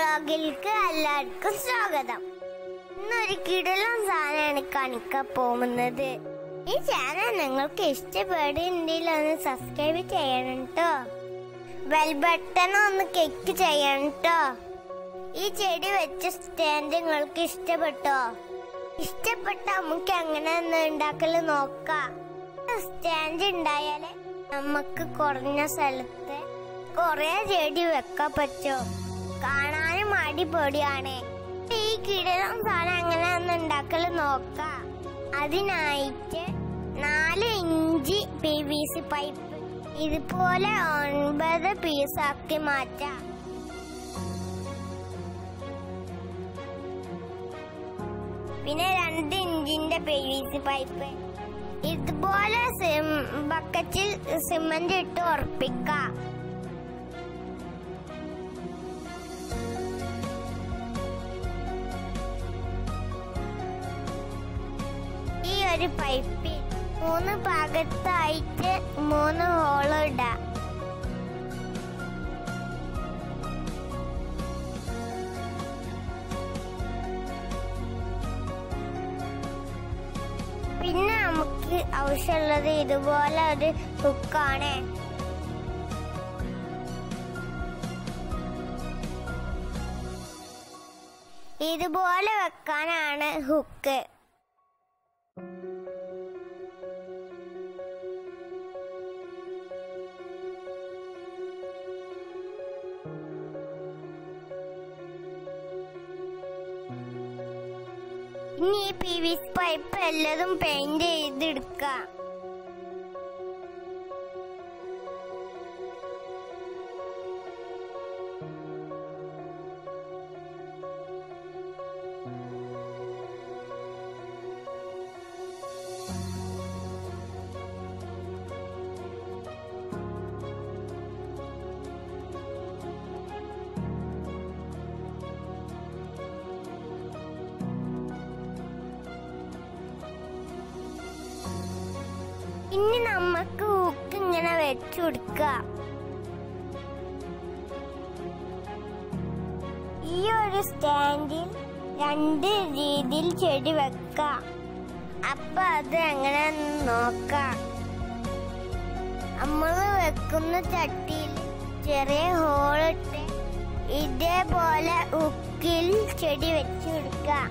വ്ളോഗിലേക്ക് എല്ലാവർക്കും സ്വാഗതം ഇന്നൊരു കിടലം സാധനമാണ് കാണിക്കാൻ പോകുന്നത് ഈ ചാനൽ നിങ്ങൾക്ക് ഇഷ്ടപ്പെടുന്നുണ്ടെങ്കിൽ ഒന്ന് സബ്സ്ക്രൈബ് ചെയ്യണം കേട്ടോ ബെൽ ബട്ടൺ ഒന്ന് ക്ലിക്ക് ചെയ്യണം കേട്ടോ ഈ ചെടി വെച്ച സ്റ്റാൻഡ് നിങ്ങൾക്ക് ഇഷ്ടപ്പെട്ടോ ഇഷ്ടപ്പെട്ട നമുക്ക് എങ്ങനെ ഒന്ന് ഉണ്ടാക്കല് നോക്കാം സ്റ്റാൻഡ് ഉണ്ടായാലേ നമുക്ക് കുറഞ്ഞ സ്ഥലത്ത് കൊറേ ചെടി വെക്കാൻ പറ്റും കാണാനും അടിപൊളിയാണ് ഈ കിടലം സാധനം എങ്ങനെ ഒന്ന് ഉണ്ടാക്കല് നോക്കാം അതിനായിട്ട് നാല് ഇഞ്ചി പി വി സി പൈപ്പ് ഇതുപോലെ ഒൻപത് പീസാക്കി മാറ്റാം പിന്നെ രണ്ട് ഇഞ്ചിന്റെ പി വി സി പൈപ്പ് ഇതുപോലെ സിം- ബക്കറ്റിൽ സിമന്റ് ഇട്ട് ഉറപ്പിക്കാം ഈ ഒരു പൈപ്പിൽ മൂന്ന് ഭാഗത്തായിട്ട് മൂന്ന് ഹോള് ഇടാം പിന്നെ നമുക്ക് ആവശ്യമുള്ളത് ഇതുപോലെ ഒരു ഹുക്കാണ് ഇതുപോലെ വെക്കാനാണ് ഹുക്ക് ഇനി ഈ പി വി സി പൈപ്പ് എല്ലതും പെയിന്റ് ചെയ്തെടുക്കാം ഇനി നമുക്ക് ഹുക്ക് ഇങ്ങനെ വെച്ചു കൊടുക്കാം ഈ ഒരു സ്റ്റാൻഡിൽ രണ്ട് രീതിയിൽ ചെടി വെക്കാം അപ്പൊ അത് എങ്ങനെ നോക്കാം നമ്മൾ വെക്കുന്ന ചട്ടിയിൽ ചെറിയ ഹോളിട്ട് ഇതേപോലെ ഉക്കിൽ ചെടി വെച്ചു കൊടുക്കാം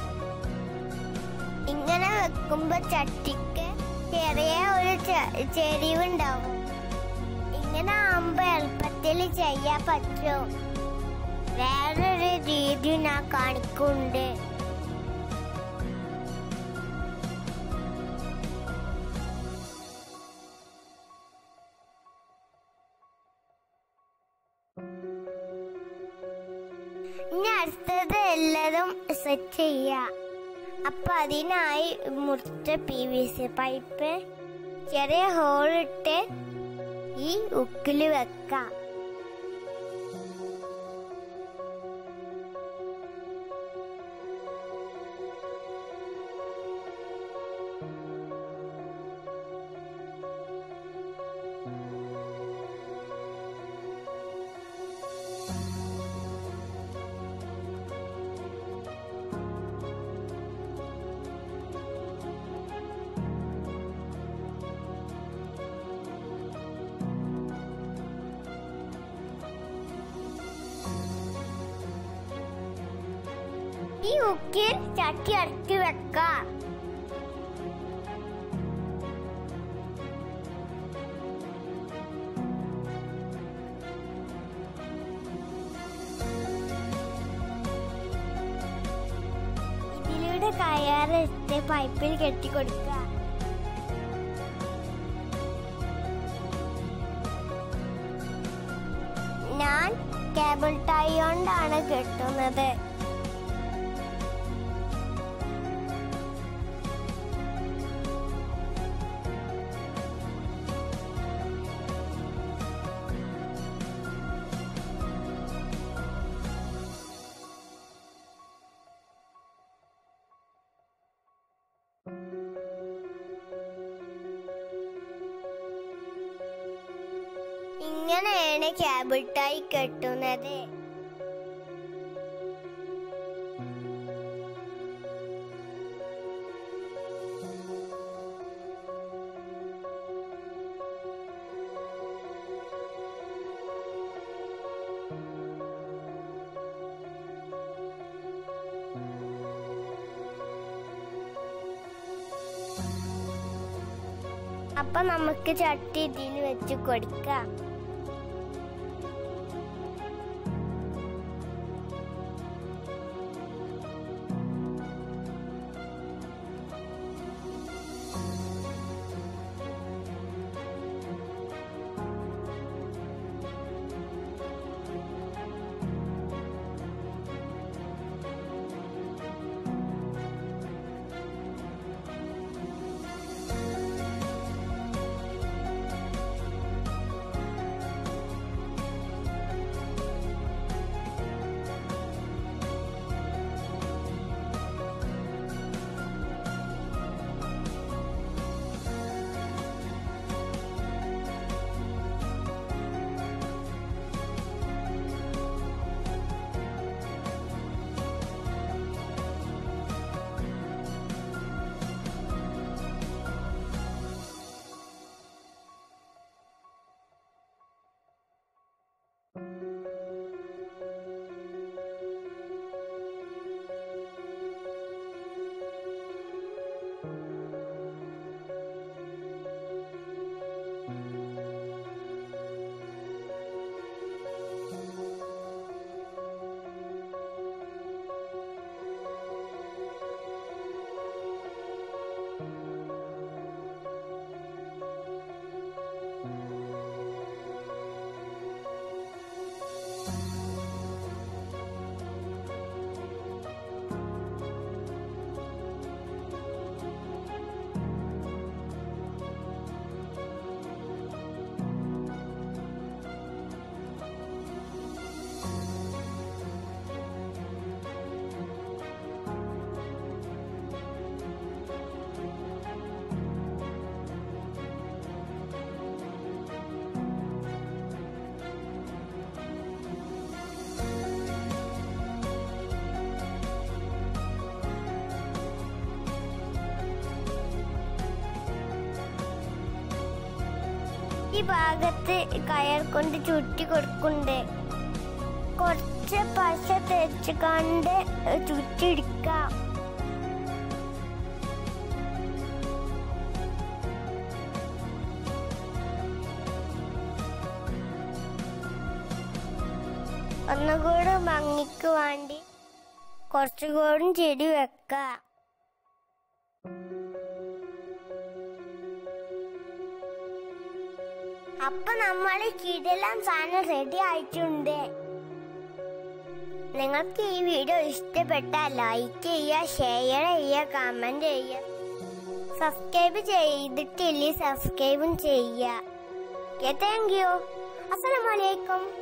ഇങ്ങനെ വെക്കുമ്പോ ചട്ടിക്ക് ചെറിയ ഒരു ചെ- ചെരിവുണ്ടാവും ഇങ്ങനെ ആവുമ്പോ എളുപ്പത്തിൽ ചെയ്യാൻ പറ്റും വേറൊരു രീതി ഞാൻ കാണിക്കുന്നുണ്ട് ഇനി അടുത്തത് എല്ലാതും സെറ്റ് ചെയ്യാം അപ്പൊ അതിനായി മുറിച്ച പി വി സി പൈപ്പ് ചെറിയ ഹോളിട്ട് ഈ ഉക്കില് വെക്കാം ഈ ഉക്കിൽ ചട്ടി ഇറക്കി വെക്കാം ഇതിലൂടെ കയറിട്ട് പൈപ്പിൽ കെട്ടിക്കൊടുക്കുക ഞാൻ കേബിൾ ടൈ കൊണ്ടാണ് കെട്ടുന്നത് ഇങ്ങനെയാണ് കേബിൾ ടൈ കെട്ടുന്നത് അപ്പൊ നമുക്ക് ചട്ടി ഇതിൽ വെച്ച് കൊടുക്കാം ഈ ഭാഗത്ത് കയർ കൊണ്ട് ചുറ്റി കൊടുക്കുന്നുണ്ട് കുറച്ച് പശ തേച്ച് കണ്ട് ചുറ്റിടിക്കാം ഒന്നുകൂടെ ഭംഗിക്ക് വേണ്ടി കുറച്ചുകൂടും ചെടി വെക്കാം അപ്പൊ നമ്മൾ കിടലം സാധനം റെഡി ആയിട്ടുണ്ട് നിങ്ങൾക്ക് ഈ വീഡിയോ ഇഷ്ടപ്പെട്ടാൽ ലൈക്ക് ചെയ്യുക ഷെയർ ചെയ്യുക കമന്റ് ചെയ്യുക സബ്സ്ക്രൈബ് ചെയ്തിട്ടില്ലേ സബ്സ്ക്രൈബും ചെയ്യുക ഓക്കെ താങ്ക് യു അസ്സലാമലൈക്കും